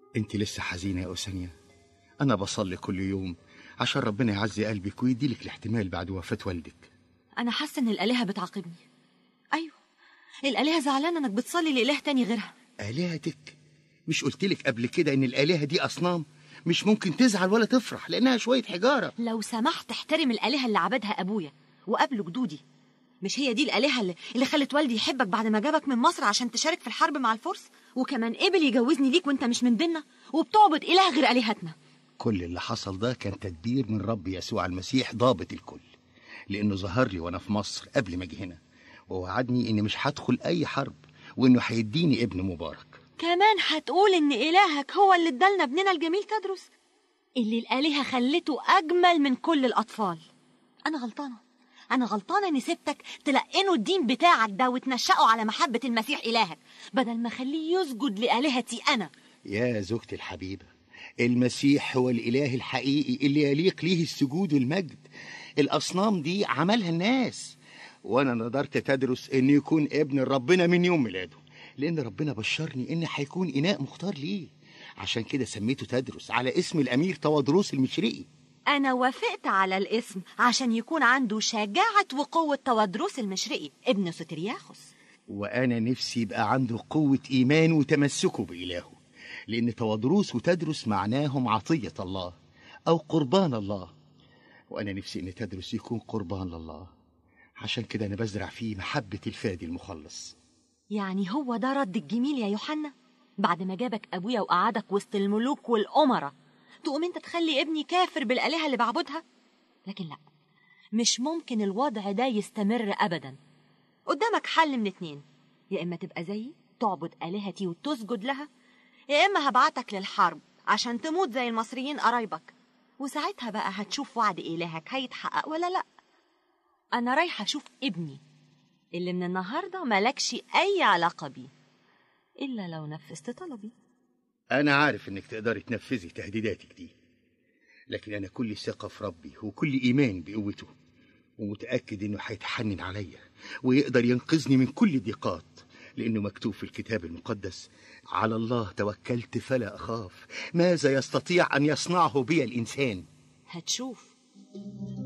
انت لسه حزينة يا أوسانيا أنا بصلي كل يوم عشان ربنا يعزي قلبك ويديلك الاحتمال بعد وفاة والدك أنا حاسة إن الآلهة بتعاقبني أيوه الآلهة زعلانة إنك بتصلي لإله تاني غيرها آلهتك مش قلتلك قبل كده إن الآلهة دي أصنام مش ممكن تزعل ولا تفرح لأنها شوية حجارة لو سمحت احترم الآلهة اللي عبدها أبويا وقبله جدودي مش هي دي الآلهة اللي, اللي خلت والدي يحبك بعد ما جابك من مصر عشان تشارك في الحرب مع الفرس وكمان قبل يجوزني ليك وانت مش من ديننا وبتعبد إله غير آلهتنا كل اللي حصل ده كان تدبير من رب يسوع المسيح ضابط الكل لأنه ظهر لي وأنا في مصر قبل ما أجي هنا ووعدني إني مش هدخل أي حرب وإنه هيديني ابن مبارك كمان هتقول إن إلهك هو اللي ادالنا ابننا الجميل تدرس اللي الآلهة خلته أجمل من كل الأطفال أنا غلطانة أنا غلطانة إني سبتك تلقنوا الدين بتاعك ده وتنشأوا على محبة المسيح إلهك بدل ما أخليه يسجد لآلهتي أنا يا زوجتي الحبيبة المسيح هو الإله الحقيقي اللي يليق ليه السجود والمجد الأصنام دي عملها الناس وأنا نظرت تدرس إنه يكون ابن ربنا من يوم ميلاده لأن ربنا بشرني إن هيكون إناء مختار ليه عشان كده سميته تدرس على اسم الأمير توادروس المشرقي أنا وافقت على الاسم عشان يكون عنده شجاعة وقوة توادروس المشرقي ابن سترياخوس وأنا نفسي يبقى عنده قوة إيمان وتمسكه بإلهه لأن توادروس وتدرس معناهم عطية الله أو قربان الله وأنا نفسي إن تدرس يكون قربان لله عشان كده أنا بزرع فيه محبة الفادي المخلص يعني هو ده رد الجميل يا يوحنا بعد ما جابك أبويا وقعدك وسط الملوك والأمراء تقوم أنت تخلي ابني كافر بالآلهة اللي بعبدها لكن لا مش ممكن الوضع ده يستمر أبدا قدامك حل من اتنين يا إما تبقى زيي تعبد آلهتي وتسجد لها يا إما هبعتك للحرب عشان تموت زي المصريين قرايبك وساعتها بقى هتشوف وعد إلهك هيتحقق ولا لأ أنا رايحة أشوف ابني اللي من النهاردة ملكش أي علاقة بيه إلا لو نفذت طلبي أنا عارف إنك تقدري تنفذي تهديداتك دي لكن أنا كل ثقة في ربي وكل إيمان بقوته ومتأكد إنه هيتحنن عليا ويقدر ينقذني من كل ضيقات لأنه مكتوب في الكتاب المقدس على الله توكلت فلا أخاف ماذا يستطيع أن يصنعه بي الإنسان هتشوف